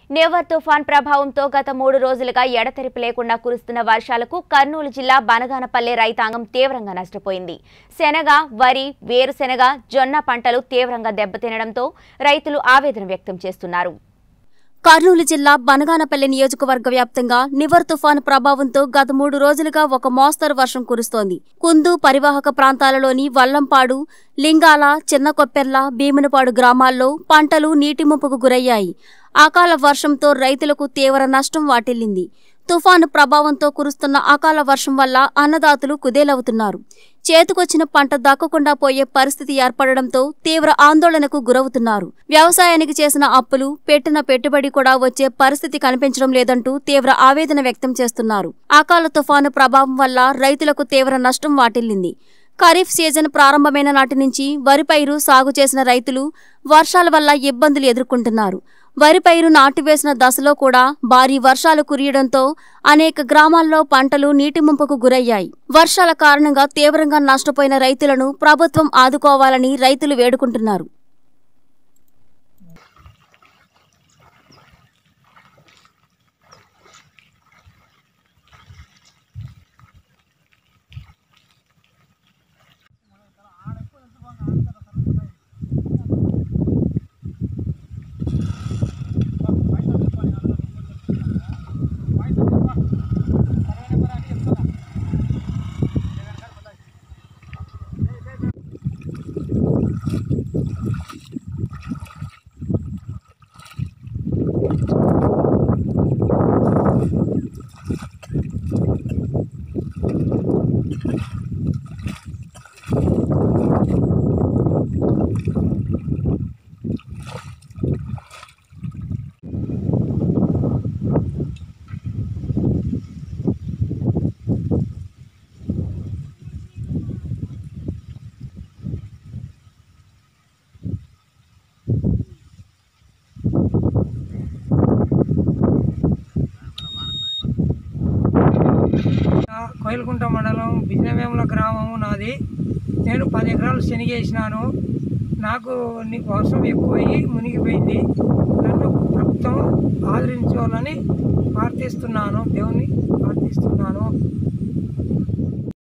నివర్ తుఫాన్ ప్రభావంతో గత మూడు రోజులుగా ఎడతెరిపి లేకుండా కురుస్తున్న వర్షాలకు కర్నూలు జిల్లా బనగానపల్లె రైతాంగం తీవ్రంగా నష్టపోయింది శనగ వరి వేరుశెనగ జొన్న పంటలు తీవ్రంగా దెబ్బతినడంతో రైతులు ఆవేదన వ్యక్తం చేస్తున్నారు కర్నూలు జిల్లా బనగానపల్లి నియోజకవర్గ వ్యాప్తంగా నివర్ తుఫాను ప్రభావంతో గత మూడు రోజులుగా ఒక మోస్తరు వర్షం కురుస్తోంది కుందు పరివాహక ప్రాంతాలలోని వల్లంపాడు లింగాల చిన్నకొప్పెర్ల భీమునపాడు గ్రామాల్లో పంటలు నీటి ముంపుకు గురయ్యాయి అకాల వర్షంతో రైతులకు తీవ్ర నష్టం వాటిల్లింది తుఫాను ప్రభావంతో కురుస్తున్న అకాల వర్షం వల్ల అన్నదాతలు కుదేలవుతున్నారు చేతికొచ్చిన పంట దక్కకుండా పోయే పరిస్థితి ఏర్పడడంతో తీవ్ర ఆందోళనకు గురవుతున్నారు వ్యవసాయానికి చేసిన అప్పులు పెట్టిన పెట్టుబడి కూడా వచ్చే పరిస్థితి కనిపించడం లేదంటూ తీవ్ర ఆవేదన వ్యక్తం చేస్తున్నారు అకాల తుఫాను ప్రభావం వల్ల రైతులకు తీవ్ర నష్టం వాటిల్లింది ఖరీఫ్ సీజన్ ప్రారంభమైన నాటి నుంచి వరి పైరు సాగు చేసిన రైతులు వర్షాల వల్ల ఇబ్బందులు ఎదుర్కొంటున్నారు వరి పైరు నాటివేసిన దశలో కూడా భారీ వర్షాలు కురియడంతో అనేక గ్రామాల్లో పంటలు నీటి ముంపుకు గురయ్యాయి వర్షాల కారణంగా తీవ్రంగా నష్టపోయిన రైతులను ప్రభుత్వం ఆదుకోవాలని రైతులు వేడుకుంటున్నారు ఆ, కోయిలకుంట మండలం బిజినవేముల గ్రామం నాది నేను పది ఎకరాలు శనిగేసినాను నాకు ని- వర్షం ఎక్కువయ్యి మునిగిపోయింది నన్ను ప్రభుత్వం ఆదరించాలని ప్రార్థిస్తున్నాను దేవుని ప్రార్థిస్తున్నాను